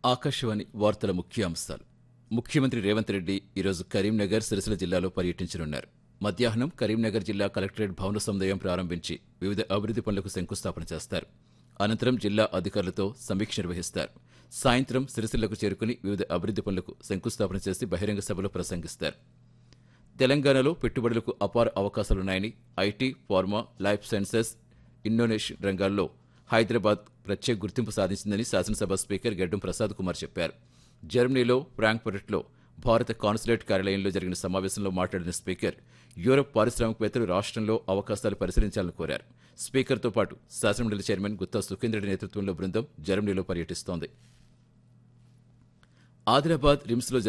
ఆకాశవాణి వార్తల ముఖ్యాంశాలు ముఖ్యమంత్రి రేవంత్ రెడ్డి ఈరోజు కరీంనగర్ సిరిసిల్ల జిల్లాలో పర్యటించనున్నారు మధ్యాహ్నం కరీంనగర్ జిల్లా కలెక్టరేట్ భవన సముదాయం ప్రారంభించి వివిధ అభివృద్ధి పనులకు శంకుస్థాపన చేస్తారు అనంతరం జిల్లా అధికారులతో సమీక్ష నిర్వహిస్తారు సాయంత్రం సిరిసిల్లకు చేరుకుని వివిధ అభివృద్ధి పనులకు శంకుస్థాపన చేసి బహిరంగ సభలో ప్రసంగిస్తారు తెలంగాణలో పెట్టుబడులకు అపార అవకాశాలున్నాయని IT pharma life sciences innovation రంగాల్లో హైదరాబాద్ ప్రత్యేక గుర్తింపు సాధించిందని శాసనసభ స్పీకర్ గడ్డం ప్రసాద్ కుమార్ చెప్పారు జర్మనీలో ఫ్రాంక్ఫర్ట్లో భారత కాన్సులేట్ కార్యాలయంలో జరిగిన సమావేశంలో మాట్లాడిన స్పీకర్ యూరప్ పారిశ్రామికవేత్తలు రాష్ట్రంలో అవకాశాలు పరిశీలించాలని కోరారు స్పీకర్తో పాటు శాసనమండలి చైర్మన్ గుత్తా సుఖేంద్రెడ్డి నేతృత్వంలో బృందం జర్మనీలో పర్యటిస్తోంది ఆదిలాబాద్ రిమ్స్లో